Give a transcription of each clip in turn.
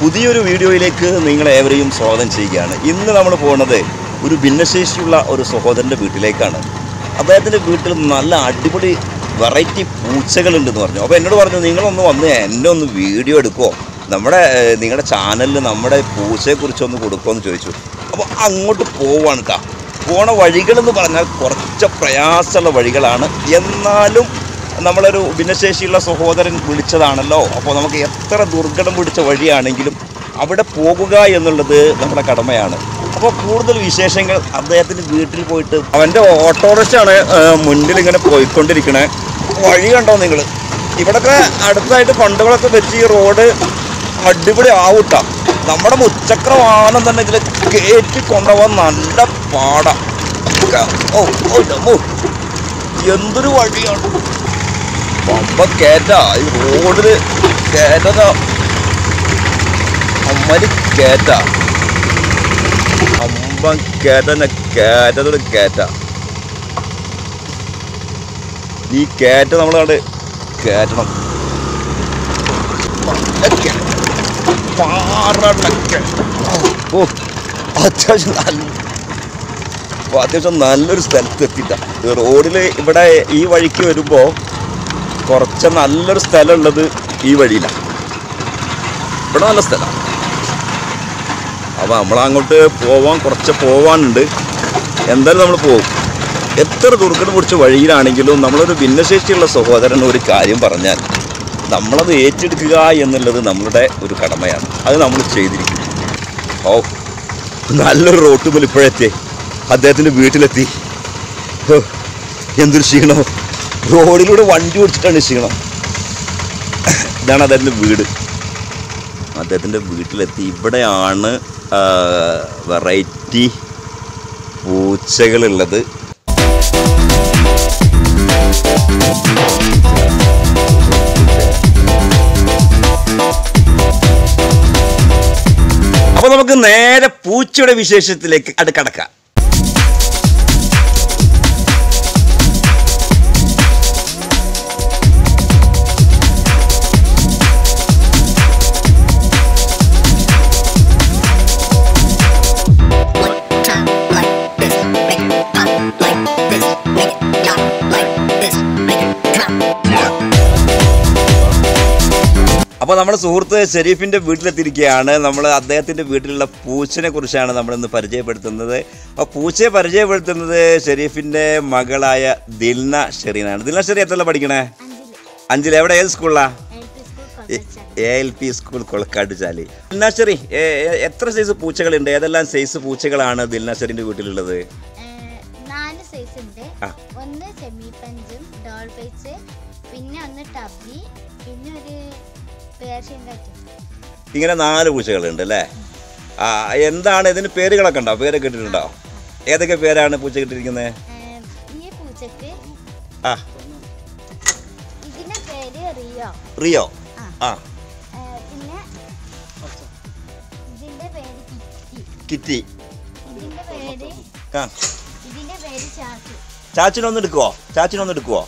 പുതിയൊരു വീഡിയോയിലേക്ക് നിങ്ങളേവരെയും സ്വാഗതം ചെയ്യുകയാണ് ഇന്ന് നമ്മൾ പോകുന്നത് ഒരു ഭിന്നശേഷിയുള്ള ഒരു സഹോദരൻ്റെ വീട്ടിലേക്കാണ് അദ്ദേഹത്തിൻ്റെ വീട്ടിൽ നല്ല അടിപൊളി വെറൈറ്റി പൂച്ചകളുണ്ടെന്ന് പറഞ്ഞു അപ്പോൾ എന്നോട് പറഞ്ഞു നിങ്ങളൊന്ന് വന്ന് എന്നെ ഒന്ന് വീഡിയോ എടുക്കുമോ നമ്മുടെ ഏഹ്, നിങ്ങളുടെ ചാനലിൽ നമ്മുടെ പൂച്ചയെക്കുറിച്ചൊന്ന് കൊടുക്കുമോ എന്ന് ചോദിച്ചു അപ്പോൾ അങ്ങോട്ട് പോവാണ് കേട്ടോ പോണ വഴികളെന്ന് പറഞ്ഞാൽ കുറച്ച് പ്രയാസമുള്ള വഴികളാണ് എന്നാലും നമ്മളൊരു ഭിന്നശേഷിയുള്ള സഹോദരൻ വിളിച്ചതാണല്ലോ അപ്പോൾ നമുക്ക് എത്ര ദുർഘടം പിടിച്ച വഴിയാണെങ്കിലും അവിടെ പോകുക എന്നുള്ളത് നമ്മുടെ കടമയാണ് അപ്പോൾ കൂടുതൽ വിശേഷങ്ങൾ അദ്ദേഹത്തിൻ്റെ വീട്ടിൽ പോയിട്ട് അവൻ്റെ ഓട്ടോറിക്ഷയാണ് മുന്നിൽ ഇങ്ങനെ പോയിക്കൊണ്ടിരിക്കണേ വഴി കണ്ടോ നിങ്ങൾ ഇവിടൊക്കെ അടുത്തായിട്ട് ഫണ്ടുകളൊക്കെ വെച്ച് ഈ റോഡ് അടിപൊളി ആവൂട്ട നമ്മുടെ മുച്ചക്ര വാഹനം തന്നെ ഇതിൽ കയറ്റി കൊണ്ടുപോകാൻ നല്ല പാടാ ഓ ഓ ഓ എന്തൊരു വഴിയാണ് പമ്പ കേറ്റ ഈ റോഡില് കേറ്റത അമ്മല് കേറ്റ അമ്പം കേറ്റന്നെ കേറ്റതൊരു കേറ്റ ഈ കേറ്റ നമ്മളവിടെ കേറ്റണം പണ്ടൊക്കെ പാറടക്കെ ഓ അത്യാവശ്യം നല്ല അപ്പോൾ അത്യാവശ്യം നല്ലൊരു സ്ഥലത്ത് എത്തിയിട്ട റോഡിൽ ഇവിടെ ഈ വഴിക്ക് വരുമ്പോൾ കുറച്ച് നല്ലൊരു സ്ഥലമുള്ളത് ഈ വഴിയിലാണ് ഇവിടെ നല്ല സ്ഥലമാണ് അപ്പോൾ നമ്മളങ്ങോട്ട് പോവാൻ കുറച്ച് പോവാനുണ്ട് എന്തായാലും നമ്മൾ പോകും എത്ര ദുർഘടം പിടിച്ച വഴിയിലാണെങ്കിലും നമ്മളൊരു ഭിന്നശേഷിയുള്ള സഹോദരൻ ഒരു കാര്യം പറഞ്ഞാൽ നമ്മളത് ഏറ്റെടുക്കുക എന്നുള്ളത് നമ്മളുടെ ഒരു കടമയാണ് അത് നമ്മൾ ചെയ്തിരിക്കും ഓ നല്ലൊരു റോട്ട് മുതൽ ഇപ്പോഴെത്തി അദ്ദേഹത്തിൻ്റെ വീട്ടിലെത്തി ഹോ, എന്തൊരു ക്ഷീണോ റോഡിലൂടെ വണ്ടി ഓടിച്ചിട്ടാണ് ക്ഷീണം ഇതാണ് അദ്ദേഹത്തിൻ്റെ വീട് അദ്ദേഹത്തിൻ്റെ വീട്ടിലെത്തി ഇവിടെയാണ് വെറൈറ്റി പൂച്ചകളുള്ളത് അപ്പൊ നമുക്ക് നേരെ പൂച്ചയുടെ വിശേഷത്തിലേക്ക് അത് കടക്കാം One time like this, make it pop like this, make it lock like this, make it drop. അപ്പോൾ നമ്മുടെ സുഹൃത്ത് ഷെരീഫിൻ്റെ വീട്ടിലെത്തിയിരിക്കുകയാണ് നമ്മൾ അദ്ദേഹത്തിൻ്റെ വീട്ടിലുള്ള പൂച്ചനെ കുറിച്ചാണ് നമ്മളിന്ന് പരിചയപ്പെടുത്തുന്നത് അപ്പോൾ പൂച്ചയെ പരിചയപ്പെടുത്തുന്നത് ഷെരീഫിൻ്റെ മകളായ ദിൽന ഷെറീനാണ് ദിൽന ഷെറി എത്രല്ല പഠിക്കണേ അഞ്ചിൽ എവിടെ ഏത് സ്കൂളിലാണ് A L P school Kolakkad Chali Dilna Sheri ഏ- ഏ- എത്ര സൈസ് പൂച്ചകളുണ്ട് ഏതെല്ലാം സൈസ് പൂച്ചകളാണ് ദിൽന ഷെറിൻ്റെ വീട്ടിലുള്ളത് നാല് സൈസ് ഉണ്ട് ആ. ഒന്ന് സെമി പഞ്ചും ഡോൾ പൈച്ച് പിന്നെ ഒന്ന് ടബി പിന്നെ ഒരു പേർഷ്യൻ കാറ്റും ഇങ്ങനെ നാല് പൂച്ചകളുണ്ട് അല്ലേ ആ എന്താണ് ഇതിന് പേരുകളൊക്കെ ഉണ്ടോ പേരൊക്കെ ഇട്ടിട്ടുണ്ടോ ഏതൊക്കെ പേരാണ് പൂച്ച കിട്ടിയിരിക്കുന്നത് ഈ പൂച്ചക്ക് ആ ഇതിന്റെ പേര് റിയോ റിയോ ആ. ആ ഏ, പിന്നെ ഇതിന്റെ പേര് കിറ്റി കിറ്റി ഇതിന്റെ പേര് ആ ഇതിന്റെ പേര് ചാച്ചു ചാച്ചിനൊന്ന് എടുക്കുവോ ചാച്ചിനൊന്ന് എടുക്കുവോ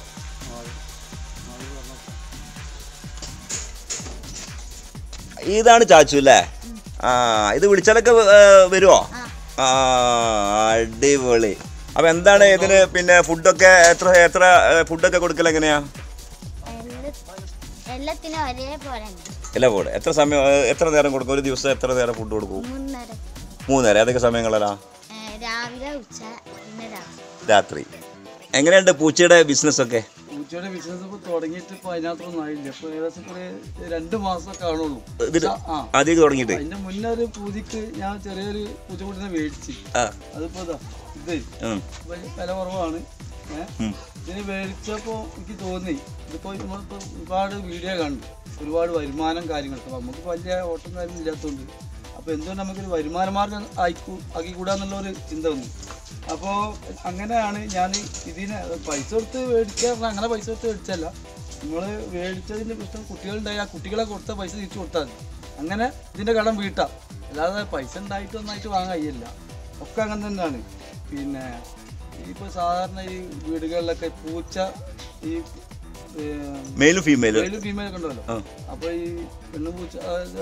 ഇതാണ് ചാച്ചു അല്ലേ ആ ഇത് വിളിച്ചാലൊക്കെ ഏ, വരുവോ ആ ആ അടിപൊളി അപ്പൊ എന്താണ് ഇതിന് പിന്നെ ഫുഡൊക്കെ എത്ര എത്ര ഏ, ഫുഡൊക്കെ കൊടുക്കൽ എങ്ങനെയാ എല്ലാ- എല്ലാത്തിനും ഒരേപോലെ ഉണ്ട് ഇല്ല പോടെ എത്ര സമയം ഏ, എത്ര നേരം കൊടുക്കും ഒരു ദിവസം എത്ര നേരം ഫുഡ് കൊടുക്കും മൂന്നര മൂന്നേരം ഏതൊക്കെ സമയങ്ങളാ ഏ, രാവിലെ ഉച്ച പിന്നെ രാത്രി രാത്രി എങ്ങനെയുണ്ട് പൂച്ചയുടെ ബിസിനസ് ഒക്കെ പൂച്ചയുടെ ബിസിനസ് ഇപ്പൊ തുടങ്ങിയിട്ട് ഇപ്പൊ അതിനകത്തൊന്നും ആയില്ല ഇപ്പൊ ഏകദേശം ഇപ്പൊ ഒരു രണ്ട് മാസമൊക്കെ ആണുള്ളൂ ഇതിന് ആ ആദ്യം തുടങ്ങിയിട്ട് അതിന്റെ മുന്നേ ഒരു പൂതിക്ക് ഞാൻ ചെറിയൊരു പൂച്ചക്കുട്ടിനെ മേടിച്ച് ആ അതിപ്പോ ഇതാ ഇത് ഉം, ഇപ്പൊ വില കുറവാണ് ഏഹ് ഉം. ഇതിന് മേടിച്ചപ്പോ എനിക്ക് തോന്നി ഇതിപ്പോ നമ്മളിപ്പോ ഒരുപാട് വീഡിയോ കണ്ടു ഒരുപാട് വരുമാനം കാര്യങ്ങളൊക്കെ അപ്പൊ നമുക്ക് വലിയ ഓട്ടം കാര്യം ഇല്ലാത്തതുകൊണ്ട് അപ്പൊ എന്തുകൊണ്ട് നമുക്കൊരു വരുമാന മാർഗം ആയിക്കൂ ആക്കിക്കൂടാന്നുള്ള ഒരു ചിന്ത വന്നു അപ്പോൾ അങ്ങനെയാണ് ഞാൻ ഇതിനെ പൈസ കൊടുത്ത് മേടിക്കുക പറഞ്ഞാൽ അങ്ങനെ പൈസ കൊടുത്ത് മേടിച്ചല്ല നമ്മൾ മേടിച്ചതിൻ്റെ പ്രശ്നം കുട്ടികളുണ്ടായി ആ കുട്ടികളെ കൊടുത്ത പൈസ തിരിച്ചു കൊടുത്താൽ മതി അങ്ങനെ ഇതിൻ്റെ കടം വീട്ടാം അല്ലാതെ പൈസ ഉണ്ടായിട്ട് ഒന്നായിട്ട് വാങ്ങാൻ കഴിയില്ല ഒക്കെ അങ്ങനെ തന്നെയാണ് പിന്നെ ഇപ്പോൾ സാധാരണ ഈ വീടുകളിലൊക്കെ പൂച്ച ഈ മെയിലും ഫീമെയിലും മെയിലും ഫീമെയിൽ ഒക്കെ ഉണ്ടല്ലോ ആ. അപ്പൊ ഈ പെണ്ണു പൂച്ച അതായത്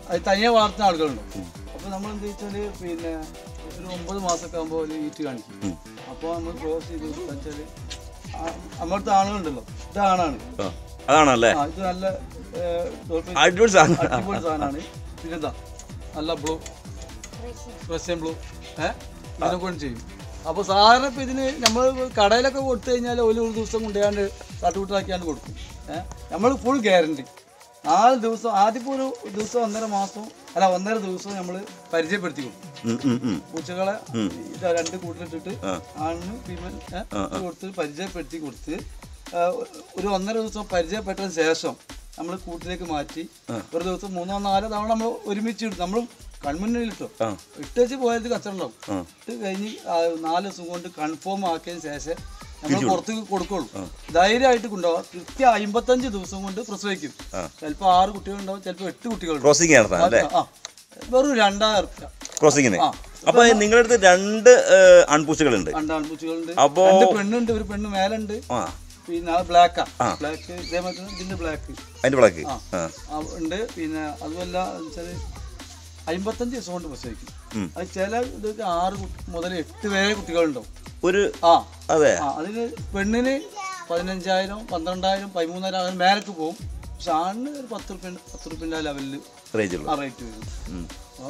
അത് തനിയെ വളർത്തുന്ന ആളുകളുണ്ട് അപ്പോൾ നമ്മൾ എന്താ വെച്ചാൽ പിന്നെ ഒരു ഒമ്പത് മാസമൊക്കെ ആകുമ്പോൾ ഒരു ഈറ്റ് കാണിക്കും അപ്പോൾ നമ്മൾ ക്രോസ് ചെയ്ത് വെച്ചാൽ നമ്മളടുത്ത് ആണുങ്ങളുണ്ടല്ലോ ഇത് ആണാണ് ആ, അതാണല്ലേ ആ ഇത് നല്ല ഏഹ്, ഡോൾഫിൻ അടിപൊളി സാധനം അടിപൊളി സാധനമാണ് പിന്നെന്താ നല്ല ബ്ലൂ റഷ്യൻ ബ്ലൂ ഏഹ് ഇതിനെ കൊണ്ട് ചെയ്യും അപ്പോൾ സാധാരണ ഇപ്പം ഇതിന് നമ്മൾ കടയിലൊക്കെ കൊടുത്തു കഴിഞ്ഞാൽ ഒരു ഒരു ദിവസം കൊണ്ടുപോയാണ്ട് തട്ടുകൂട്ടാക്കിയാണ്ട് കൊടുക്കും ഏഹ് നമ്മൾ ഫുൾ ഗ്യാരണ്ടി നാല് ദിവസം ആദ്യം ഒരു ദിവസം ഒന്നര മാസം അല്ല ഒന്നര ദിവസം നമ്മൾ പരിചയപ്പെടുത്തി കൊടുക്കും ഉം, ഉം, ഉം. പൂച്ചകളെ ഇത് രണ്ട് കൂട്ടിലിട്ടിട്ട് ആ. ആണിന് ഫീമെയിൽ കൊടുത്ത് പരിചയപ്പെടുത്തി കൊടുത്ത് ആ, ഒരു ഒന്നര ദിവസം പരിചയപ്പെട്ടതിന് ശേഷം നമ്മൾ കൂട്ടിലേക്ക് മാറ്റി ഒരു ദിവസം മൂന്നോ നാലോ തവണ നമ്മൾ ഒരുമിച്ച് ഇടും നമ്മൾ കൺമുന്നിലിട്ടോ ആ. ഇട്ടേച്ച് പോയത് കച്ചറുണ്ടാവും ആ. ഇട്ട് കഴിഞ്ഞ് ആ നാല് ദിവസം കൊണ്ട് കൺഫേം ആക്കിയതിന് ശേഷം നമ്മൾ പുറത്തേക്ക് കൊടുക്കുള്ളൂ ധൈര്യമായിട്ട് കൊണ്ടുപോകാം കൃത്യം അമ്പത്തഞ്ച് ദിവസം കൊണ്ട് പ്രസവിക്കും ചിലപ്പോൾ ആറ് കുട്ടികളുണ്ടാവും ചിലപ്പോൾ എട്ട് കുട്ടികളുണ്ടാവും ക്രോസിംഗ് നടത്താൻ അല്ലേ ആ വെറും രണ്ടായിരം റുപ്യ ക്രോസിങ്ങിന് ആ. അപ്പൊ നിങ്ങളുടെ അടുത്ത് രണ്ട് ഏഹ്, ആൺപൂച്ചകളുണ്ട് രണ്ട് ആൺപൂച്ചകളുണ്ട് അപ്പോ- രണ്ട് പെണ്ണുണ്ട് ഒരു പെണ്ണ് മേലുണ്ട് ആ പിന്നെ അത് ബ്ലാക്കാ ബ്ലാക്ക് ഇതേമാതിരി തന്നെ ഇതിന്റെ ബ്ലാക്ക് അതിന്റെ വിളക്ക് ആ. ആ ഉണ്ട് പിന്നെ അതുമല്ല വെച്ചാൽ അമ്പത്തഞ്ച് ദിവസം കൊണ്ട് പ്രസവിക്കും ഉം. അത് ചില ഇതൊക്കെ ആറ് കുട്ടി- മുതൽ എട്ട് വരെ കുട്ടികളുണ്ടാവും ഒരു ആ അതെ ആ അതിന് പെണ്ണിന് പതിനഞ്ചായിരം പന്ത്രണ്ടായിരം പതിമൂന്നായിരം അങ്ങനെ മേലേക്ക് പോകും പക്ഷെ ആണിന് ഒരു പത്ത് റുപ്യ പത്ത് റുപ്യൻ്റെ ലെവലിൽ റേഞ്ചുള്ളൂ ആ റേറ്റ് വരും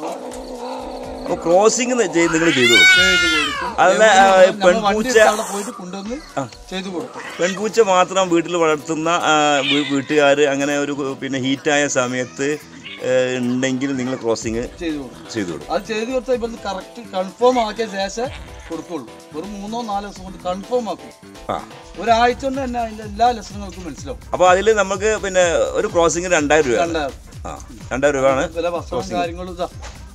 അപ്പൊ ക്രോസിംഗ് ചെയ്ത് നിങ്ങൾ ചെയ്തു കൊടുക്കും. ചെയ്ത് കൊടുക്കും അതല്ല, ആ, നമ്മൾ വണ്ടി പെൺപൂച്ച- എടുത്ത് അവിടെ പോയിട്ട് കൊണ്ടുവന്ന് ചെയ്ത് കൊടുക്കും പെൺപൂച്ച മാത്രം വീട്ടിൽ വളർത്തുന്ന വീട്ടുകാർ അങ്ങനെ ഒരു പിന്നെ ഹീറ്റായ സമയത്ത് ഏഹ്, ഉണ്ടെങ്കിൽ നിങ്ങൾ ക്രോസിംഗ് ചെയ്ത് കൊടുക്കും ചെയ്തു കൊടുക്കും അത് ചെയ്ത് കൊടുത്താൽ ഇപ്പം കറക്റ്റ് കൺഫേം ആക്കിയ ശേഷം കൊടുക്കുള്ളൂ ഒരു മൂന്നോ നാലോ ദിവസം കൊണ്ട് കൺഫേം ആക്കും ആ ഒരാഴ്ച കൊണ്ട് തന്നെ അതിന്റെ എല്ലാ ലക്ഷണങ്ങൾക്കും മനസ്സിലാവും അപ്പോൾ അതിൽ നമുക്ക് പിന്നെ ഒരു ക്രോസിംഗ് രണ്ടായിരം രൂപ രണ്ടായിരം ആ രണ്ടായിരം രൂപയാണ് വില ഭക്ഷണം കാര്യങ്ങളും ഇതാ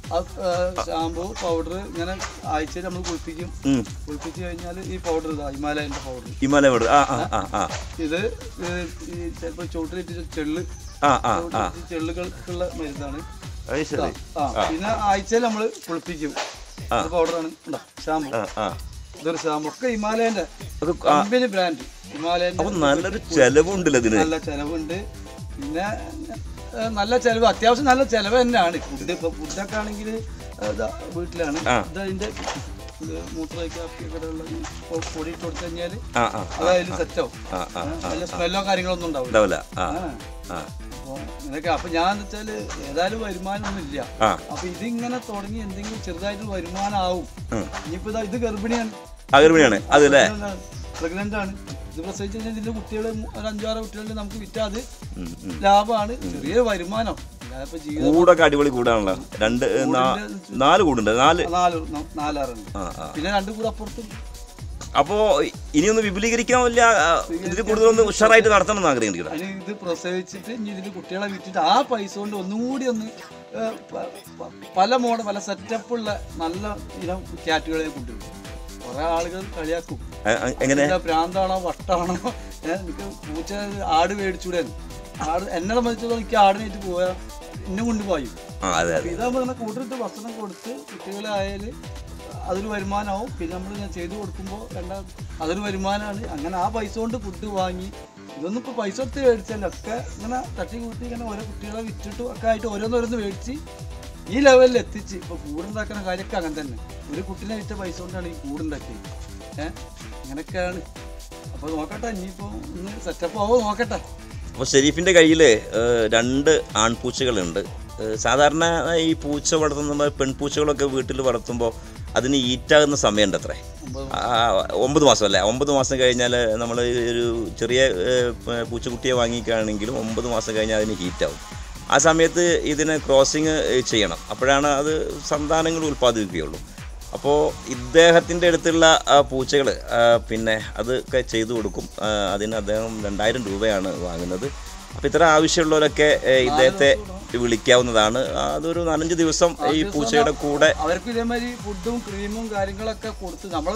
ഷാമ്പു പൗഡർ ഇങ്ങനെ ആഴ്ചയിൽ നമ്മൾ കുളിപ്പിക്കും ഉം. കുളിപ്പിച്ച് കഴിഞ്ഞാൽ ഈ പൗഡർ ഇതാ ഹിമാലയന്റെ പൗഡർ ഹിമാലയ വീട് ആ ആ ആ ആ ഇത് ഏഹ്, ഈ ചിലപ്പോൾ ചുവട്ടിലിട്ട് ചെള്ള് ആ ആ ആ ചുവട്ടിലിട്ട് ചെള്ളുകൾക്കുള്ള മരുന്നാണ് അത് ശരി ആ പിന്നെ ആഴ്ചയിൽ നമ്മൾ കുളിപ്പിക്കും ഇത് പൗഡറാണ് ഉണ്ടോ ഷാമ്പു ആ ആ ഇതൊരു ഷാമ്പു ഒക്കെ ഹിമാലയന്റെ അത് കമ്പനി ബ്രാൻഡ് ഹിമാലയന്റെ അപ്പൊ നല്ലൊരു ചെലവുണ്ടല്ലോ ഇതിന് നല്ല ചെലവുണ്ട് പിന്നെ ഏഹ്, നല്ല ചെലവ് അത്യാവശ്യം നല്ല ചെലവ് തന്നെയാണ് ഫുഡ് ഇപ്പൊ ഫുഡൊക്കെ ആണെങ്കിൽ വീട്ടിലാണ് ആ. ഇത് അതിന്റെ ഇത് മൂത്രമൊക്കെയുള്ള പൊടി ഇട്ട് കൊടുത്തു കഴിഞ്ഞാൽ ആ ആ അത് അതിൽ സെറ്റാവും ആ ആ നല്ല സ്മെല്ലോ കാര്യങ്ങളൊന്നും ഉണ്ടാവില്ല ഉണ്ടാവില്ല ആ ആ. ആ അപ്പോൾ ഇതൊക്കെ അപ്പൊ ഞാൻ എന്താ വെച്ചാല് ഏതായാലും വരുമാനമൊന്നും ഇല്ല ആ അപ്പൊ ഇതിങ്ങനെ തുടങ്ങി എന്തെങ്കിലും ചെറുതായിട്ട് വരുമാനം ആവും ഉം. ഇനിയിപ്പോ ഇതാ ഇത് ഗർഭിണിയാണ് അഗർഭിണിയാണ് അതല്ലേ പ്രഗ്നന്റ് ആണ് ഇത് പ്രസവിച്ച് കഴിഞ്ഞാൽ ഇതിന്റെ കുട്ടികൾ ഒരു അഞ്ചാറ് കുട്ടികളുടെ നമുക്ക് വിറ്റാൽ അത് ഉം, ഉം. ലാഭമാണ് ചെറിയ വരുമാനം അല്ലാതെ ജീവിതം കൂടൊക്കെ അടിപൊളി കൂടാണല്ലോ രണ്ട് നാ- നാല് കൂടുണ്ട് നാല് നാല് ന- നാലാറുണ്ട് ആ ആ പിന്നെ രണ്ട് കൂടെ അപ്പുറത്തും അപ്പോ ഇനിയൊന്ന് വിപുലീകരിക്കാൻ വലിയ ആ, ഇതിൽ കൂടുതലൊന്ന് ഉഷാറായിട്ട് നടത്തണം എന്ന് ആഗ്രഹിക്കണം അതിന് ഇത് പ്രസവിച്ചിട്ട് ഇനി ഇതിൽ കുട്ടികളെ വിറ്റിട്ട് ആ പൈസ കൊണ്ട് ഒന്നും കൂടി ഒന്ന് ഏഹ്, പ- പ- പല മോഡൽ പല സെറ്റപ്പുള്ള നല്ല ഇനം ക്യാറ്റുകളെ കൊണ്ടുവരും കുറെ ആളുകൾ കളിയാക്കും എങ്ങനെ എന്താ ഭ്രാന്താണോ വട്ടാണോ ഏഹ്, എനിക്ക് പൂച്ച ആട് മേടിച്ചൂടെ ആട് എന്നെ സംബന്ധിച്ചിടത്തോളം എനിക്ക് ആടിനേറ്റ് പോയാൽ എന്നെ കൊണ്ടുപോയി ആ അതെ അതെ ഇതാകുമ്പോൾ ഇങ്ങനെ കൂട്ടിട്ട് ഭക്ഷണം കൊടുത്ത് കുട്ടികളെ ആയാൽ അതൊരു വരുമാനമാവും പിന്നെ നമ്മൾ ഇങ്ങനെ ചെയ്തു കൊടുക്കുമ്പോൾ രണ്ടാ അതൊരു വരുമാനമാണ് അങ്ങനെ ആ പൈസ കൊണ്ട് ഫുഡ് വാങ്ങി ഇതൊന്നും ഇപ്പോൾ പൈസ കൊടുത്ത് മേടിച്ചല്ല ഒക്കെ ഇങ്ങനെ തട്ടി കൂട്ടി ഇങ്ങനെ ഓരോ കുട്ടികളെ വിറ്റിട്ടും ഒക്കെ ആയിട്ട് ഓരോന്നോരോന്ന് മേടിച്ച് ഈ ലെവലിൽ എത്തിച്ച് ഇപ്പോൾ കൂടുണ്ടാക്കുന്ന കാര്യമൊക്കെ അങ്ങനെ തന്നെ ഒരു കുട്ടീനെ വിറ്റ പൈസ കൊണ്ടാണ് ഈ കൂടുണ്ടാക്കിയത് ഏഹ് അങ്ങനെയൊക്കെയാണ് അപ്പോൾ നോക്കട്ടെ ഇനിയിപ്പോൾ ഒന്ന് സെറ്റപ്പ് ആവോ നോക്കട്ടെ അപ്പോൾ ഷെരീഫിൻ്റെ കയ്യിൽ രണ്ട് ആൺപൂച്ചകളുണ്ട് ഏഹ് സാധാരണ ഈ പൂച്ച വളർത്തുന്ന പെൺപൂച്ചകളൊക്കെ വീട്ടിൽ വളർത്തുമ്പോൾ അതിന് ഈറ്റാകുന്ന സമയമുണ്ട് അത്രേ ഒമ്പത് ആ, ഒമ്പത് മാസം അല്ലേ ഒമ്പത് മാസം കഴിഞ്ഞാൽ നമ്മൾ ഒരു ചെറിയ ഏഹ്, പ- പൂച്ചക്കുട്ടിയെ വാങ്ങിക്കുകയാണെങ്കിലും ഒമ്പത് മാസം കഴിഞ്ഞാൽ അതിന് ഹീറ്റാവും ആ സമയത്ത് ഇതിന് ക്രോസിങ് ചെയ്യണം അപ്പോഴാണ് അത് സന്താനങ്ങൾ ഉൽപ്പാദിപ്പിക്കുകയുള്ളൂ അപ്പോൾ ഇദ്ദേഹത്തിൻ്റെ അടുത്തുള്ള പൂച്ചകൾ പിന്നെ അതൊക്കെ ചെയ്തു കൊടുക്കും ആ, അതിന് അദ്ദേഹം രണ്ടായിരം രൂപയാണ് വാങ്ങുന്നത് അപ്പോൾ ഇത്ര ആവശ്യമുള്ളവരൊക്കെ ഏഹ്, ഇദ്ദേഹത്തെ വിളിക്കാവുന്നതാണ് ആ, അതൊരു നാലഞ്ച് ദിവസം ഈ പൂച്ചയുടെ കൂടെ അവർക്ക് ഇതേമാതിരി ഫുഡും ക്രീമും കാര്യങ്ങളൊക്കെ കൊടുത്ത് നമ്മൾ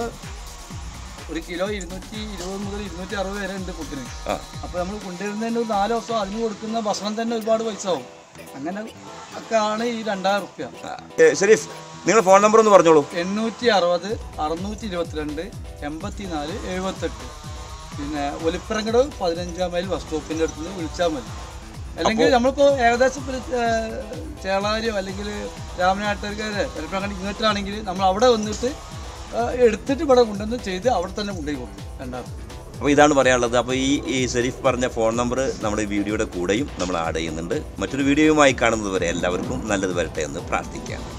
ഒരു കിലോ ഇരുന്നൂറ്റി ഇരുപത് മുതൽ ഇരുന്നൂറ്റി അറുപത് വരെ ഉണ്ട് ഫുഡിന് ആ അപ്പോൾ നമ്മൾ കൊണ്ടുവരുന്നതിന് ഒരു നാല് ദിവസം അതിന് കൊടുക്കുന്ന ഭക്ഷണം തന്നെ ഒരുപാട് പൈസ ആവും അങ്ങനെ ഒക്കെ ആണ് ഈ രണ്ടായിരം റുപ്യ ഏ, ഷെരീഫ് നിങ്ങൾ ഫോൺ നമ്പർ ഒന്ന് പറഞ്ഞോളൂ എണ്ണൂറ്റി അറുപത് അറുന്നൂറ്റി ഇരുപത്തിരണ്ട് എൺപത്തി നാല് എഴുപത്തെട്ട് പിന്നെ ഒലിപ്പറങ്ങട് പതിനഞ്ചാം മൈൽ ബസ് സ്റ്റോപ്പിൻ്റെ അടുത്ത് നിന്ന് വിളിച്ചാൽ മതി അല്ലെങ്കിൽ നമ്മളിപ്പോ ഏകദേശം ഇപ്പൊ ഒരു, ഏഹ്, ചേളാരിയോ അല്ലെങ്കിൽ രാമനാട്ടുകാരെ ചിലപ്പോൾ അങ്ങനെ ഇങ്ങോട്ടാണെങ്കിൽ നമ്മൾ അവിടെ വന്നിട്ട് ഏഹ്, എടുത്തിട്ട് ഇവിടെ കൊണ്ടുവന്ന് ചെയ്ത് അവിടെ തന്നെ കൊണ്ടുപോയി കൊടുക്കും രണ്ടാമത് അപ്പോൾ ഇതാണ് പറയാനുള്ളത് അപ്പോൾ ഈ ഈ ഷെരീഫ് പറഞ്ഞ ഫോൺ നമ്പർ നമ്മുടെ ഈ വീഡിയോയുടെ കൂടെയും നമ്മൾ ആഡ് ചെയ്യുന്നുണ്ട് മറ്റൊരു വീഡിയോയുമായി കാണുന്നത് വരെ എല്ലാവർക്കും നല്ലത് വരട്ടെ എന്ന് പ്രാർത്ഥിക്കാം